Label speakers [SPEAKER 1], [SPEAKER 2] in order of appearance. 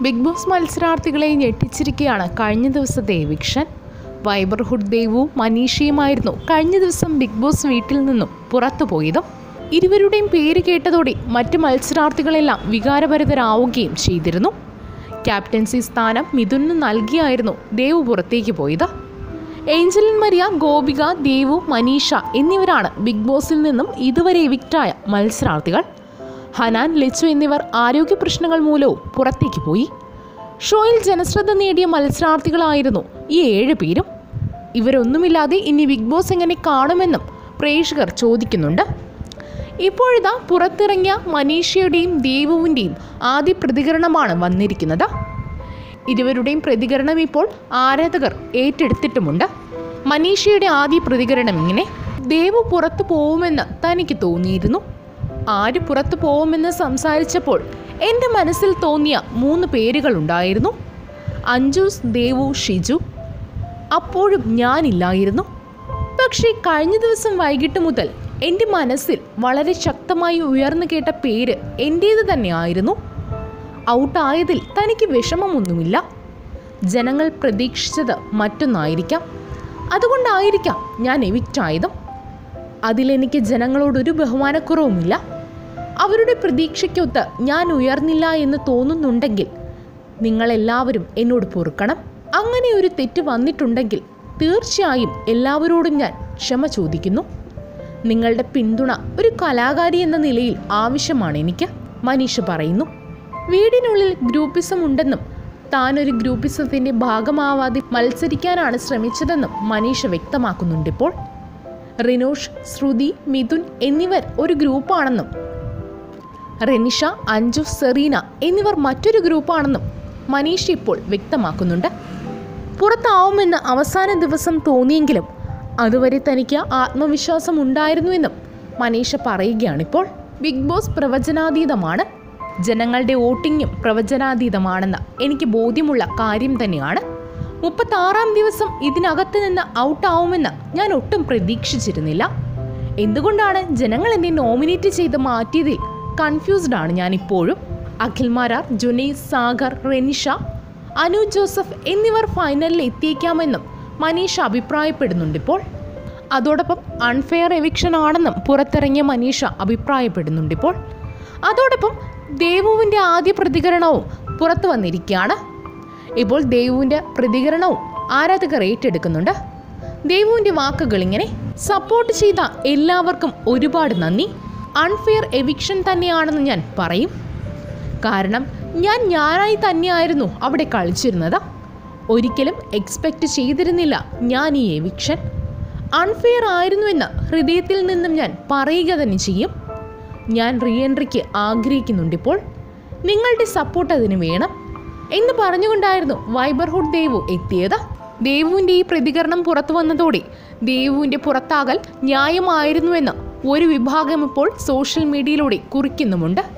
[SPEAKER 1] big boss മത്സരാർത്ഥികളെ ഞെട്ടിച്ചിരിക്കുകയാണ് കഴിഞ്ഞ ദിവസത്തെ eviction വൈബർഹുഡ് ദേവും മനീഷയുമായിരുന്നു കഴിഞ്ഞ ദിവസം ബിഗ് ബോസ് വീട്ടിൽ നിന്നും പുറത്തു പോയതും ഇരുവരുടെയും പേര് കേട്ടതോടെ മറ്റ് മത്സരാർത്ഥികളെല്ലാം വികാരഭരിതരാവുകയും ചെയ്തിരുന്നു ക്യാപ്റ്റൻസി സ്ഥാനം മിഥുന് നൽകിയായിരുന്നു ദേവ് പുറത്തേക്ക് പോയത് ഏഞ്ചലിൻ മരിയ ഗോപിക ദേവു മനീഷ എന്നിവരാണ് ബിഗ് ബോസിൽ നിന്നും ഇതുവരെ എവിക്റ്റായ മത്സരാർത്ഥികൾ ഹനാൻ ലിച്ചു എന്നിവർ ആരോഗ്യ പ്രശ്നങ്ങൾ മൂലവും പുറത്തേക്ക് പോയി ഷോയിൽ ജനശ്രദ്ധ നേടിയ മത്സരാർത്ഥികളായിരുന്നു ഈ ഏഴ് പേരും ഇവരൊന്നുമില്ലാതെ ഇനി ബിഗ് ബോസ് എങ്ങനെ കാണുമെന്നും പ്രേക്ഷകർ ചോദിക്കുന്നുണ്ട് ഇപ്പോഴിതാ പുറത്തിറങ്ങിയ മനീഷയുടെയും ദേവുവിൻ്റെയും ആദ്യ പ്രതികരണമാണ് വന്നിരിക്കുന്നത് ഇരുവരുടെയും പ്രതികരണം ഇപ്പോൾ ആരാധകർ ഏറ്റെടുത്തിട്ടുമുണ്ട് മനീഷയുടെ ആദ്യ പ്രതികരണം ഇങ്ങനെ ദേവു പുറത്തു പോവുമെന്ന് തനിക്ക് തോന്നിയിരുന്നു ആര് പുറത്തു പോവുമെന്ന് സംസാരിച്ചപ്പോൾ എൻ്റെ മനസ്സിൽ തോന്നിയ മൂന്ന് പേരുകളുണ്ടായിരുന്നു അഞ്ജൂസ് ദേവു ഷിജു അപ്പോഴും ഞാനില്ലായിരുന്നു പക്ഷേ കഴിഞ്ഞ ദിവസം വൈകിട്ട് മുതൽ എൻ്റെ മനസ്സിൽ വളരെ ശക്തമായി ഉയർന്നു കേട്ട പേര് എൻ്റേത് തന്നെയായിരുന്നു ഔട്ടായതിൽ തനിക്ക് വിഷമമൊന്നുമില്ല ജനങ്ങൾ പ്രതീക്ഷിച്ചത് മറ്റൊന്നായിരിക്കാം അതുകൊണ്ടായിരിക്കാം ഞാൻ എവിക്റ്റായതും അതിലെനിക്ക് ജനങ്ങളോടൊരു ബഹുമാനക്കുറവുമില്ല അവരുടെ പ്രതീക്ഷയ്ക്കൊത്ത് ഞാൻ ഉയർന്നില്ല എന്ന് തോന്നുന്നുണ്ടെങ്കിൽ നിങ്ങളെല്ലാവരും എന്നോട് പൊറുക്കണം അങ്ങനെ ഒരു തെറ്റ് വന്നിട്ടുണ്ടെങ്കിൽ തീർച്ചയായും എല്ലാവരോടും ഞാൻ ക്ഷമ ചോദിക്കുന്നു നിങ്ങളുടെ പിന്തുണ ഒരു കലാകാരി എന്ന നിലയിൽ ആവശ്യമാണ് എനിക്ക് മനീഷ പറയുന്നു വീടിനുള്ളിൽ ഗ്രൂപ്പിസം ഉണ്ടെന്നും താൻ ഒരു ഗ്രൂപ്പിസത്തിൻ്റെ ഭാഗമാവാതെ മത്സരിക്കാനാണ് ശ്രമിച്ചതെന്നും മനീഷ വ്യക്തമാക്കുന്നുണ്ട് ഇപ്പോൾ റിനോഷ് ശ്രുതി മിഥുൻ എന്നിവർ ഒരു ഗ്രൂപ്പാണെന്നും റെനിഷ അഞ്ജു സെറീന എന്നിവർ മറ്റൊരു ഗ്രൂപ്പാണെന്നും മനീഷ ഇപ്പോൾ വ്യക്തമാക്കുന്നുണ്ട് പുറത്താവുമെന്ന് അവസാന ദിവസം തോന്നിയെങ്കിലും അതുവരെ തനിക്ക് ആത്മവിശ്വാസം ഉണ്ടായിരുന്നുവെന്നും മനീഷ പറയുകയാണിപ്പോൾ ബിഗ് ബോസ് പ്രവചനാതീതമാണ് ജനങ്ങളുടെ വോട്ടിങ്ങും പ്രവചനാതീതമാണെന്ന് എനിക്ക് ബോധ്യമുള്ള കാര്യം തന്നെയാണ് മുപ്പത്താറാം ദിവസം ഇതിനകത്ത് നിന്ന് ഔട്ടാവുമെന്ന് ഞാൻ ഒട്ടും പ്രതീക്ഷിച്ചിരുന്നില്ല എന്തുകൊണ്ടാണ് ജനങ്ങൾ എന്നെ നോമിനേറ്റ് ചെയ്ത് മാറ്റിയതിൽ കൺഫ്യൂസ്ഡ് ആണ് ഞാൻ ഇപ്പോഴും അഖിൽ മാരാർ ജുനൈസ് സാഗർ റെനിഷ അനു ജോസഫ് എന്നിവർ ഫൈനലിൽ എത്തിയേക്കാമെന്നും മനീഷ അഭിപ്രായപ്പെടുന്നുണ്ട് ഇപ്പോൾ അതോടൊപ്പം അൺഫെയർ എവിക്ഷൻ ആണെന്നും പുറത്തിറങ്ങിയ മനീഷ അഭിപ്രായപ്പെടുന്നുണ്ട് ഇപ്പോൾ അതോടൊപ്പം ദേവുവിൻ്റെ ആദ്യ പ്രതികരണവും പുറത്തു വന്നിരിക്കുകയാണ് ഇപ്പോൾ ദേവുവിൻ്റെ പ്രതികരണവും ആരാധകർ ഏറ്റെടുക്കുന്നുണ്ട് ദേവുവിൻ്റെ വാക്കുകൾ ഇങ്ങനെ സപ്പോർട്ട് ചെയ്ത എല്ലാവർക്കും ഒരുപാട് നന്ദി അൺഫെയർ എവിക്ഷൻ തന്നെയാണെന്ന് ഞാൻ പറയും കാരണം ഞാൻ ഞാനായി തന്നെയായിരുന്നു അവിടെ കളിച്ചിരുന്നത് ഒരിക്കലും എക്സ്പെക്റ്റ് ചെയ്തിരുന്നില്ല ഞാൻ ഈ എവിക്ഷൻ അൺഫെയർ ആയിരുന്നുവെന്ന് ഹൃദയത്തിൽ നിന്നും ഞാൻ പറയുക തന്നെ ചെയ്യും ഞാൻ റീ എൻട്രിക്ക് ആഗ്രഹിക്കുന്നുണ്ടിപ്പോൾ നിങ്ങളുടെ സപ്പോർട്ട് അതിന് വേണം എന്ന് പറഞ്ഞുകൊണ്ടായിരുന്നു വൈബർഹുഡ് ദേവു എത്തിയത് ദേവുവിൻ്റെ ഈ പ്രതികരണം പുറത്തു വന്നതോടെ ദേവുവിൻ്റെ പുറത്താകൽ ന്യായമായിരുന്നുവെന്ന് ഒരു വിഭാഗം ഇപ്പോൾ സോഷ്യൽ മീഡിയയിലൂടെ കുറിക്കുന്നുമുണ്ട്